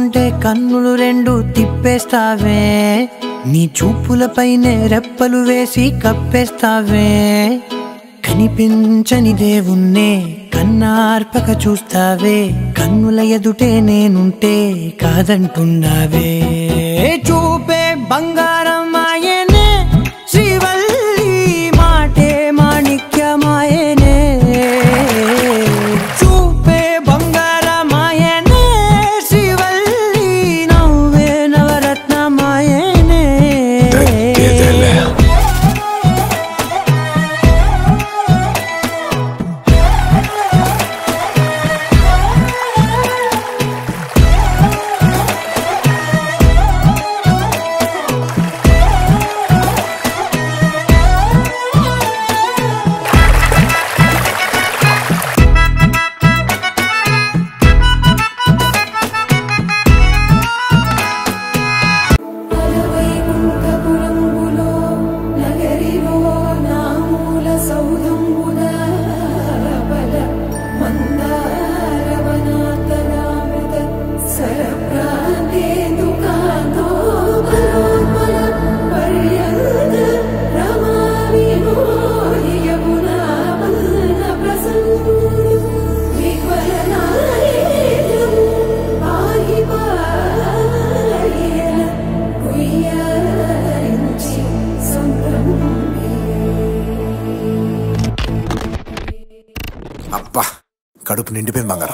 చూస్తుంటే కన్నులు రెండు తిప్పేస్తావే నీ చూపులపైనే రెప్పలు వేసి కప్పేస్తావే కనిపించని దేవుణ్ణే కన్నార్పక చూస్తావే కన్నుల ఎదుటే నేనుంటే కాదంటున్నావే చూపే బంగారం ఆయనే శ్రీవల్లి మాటే మాణిక్యమాయనే చూపే బంగారమాయనే శ్రీవల్లి నవ్వే నవరత్నమాయనే తగ్గేదేలే. అలవైకుంఠపురంబులో నగరిలో నామూల సౌధంబుల బల మందారవనాతరామృత సరప్రాంతేందుకాంతో బలోన్మల పర్యంత రమా విమోహియమునా పన్న ప్రసన్నుడు విహ్వలనాయేత్రం పాహి పాయేన కుయ్యారించి సంభ్రమే అబ్బా కడుపు నిండిపోయింది బంగారం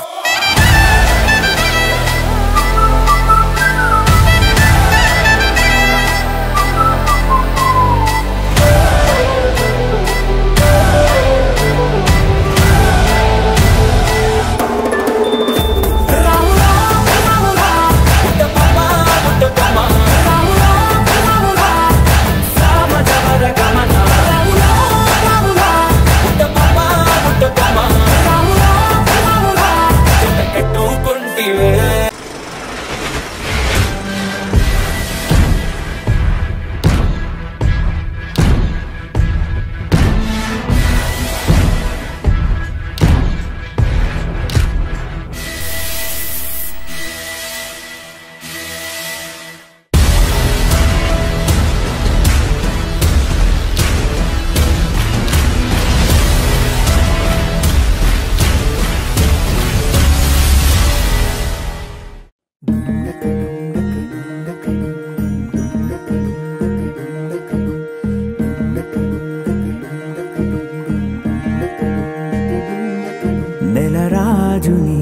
నెలరాజుని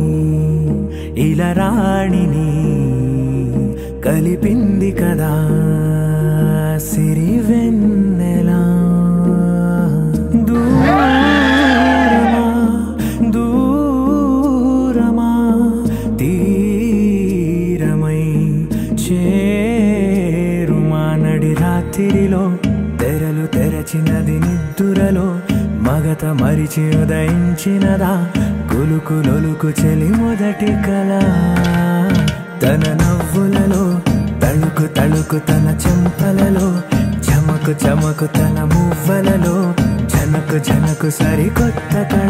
ఇలరాణిని కలిపింది కదా సిరివెన్నెలా దూరమా దూరమా తీరమై చేరుమా నడి రాత్రిలో తెరలు తెరచినది నిద్దురలో మగత మరిచి ఉదయించినదా కులుకులొలుకు చెలి మొదటి కళ తన నవ్వులలో తళుకు తళుకు తన చెంపలలో చమకు చమకు తన మువ్వలలో జనకు జనకు సరికొత్త కళ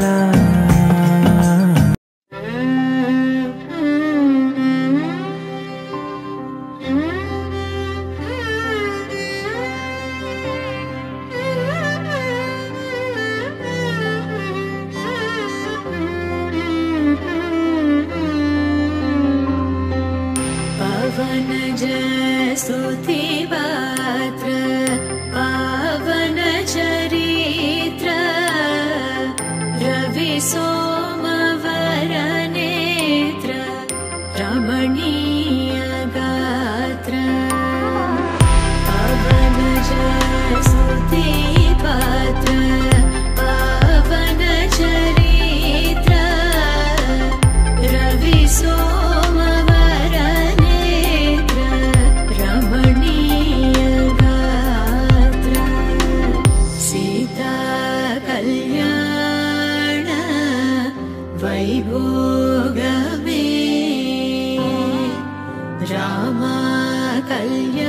पवन जय स्तुति पात्र पावन चरित्र रवि सोमवर नेत्र रमणीय गात्र पवन जय स्तुति पात्र पावन चरित्र रवि सोमवर नेत्र रमणीय गात्र सीता कल्याण वैभोगमे रामा कल्याण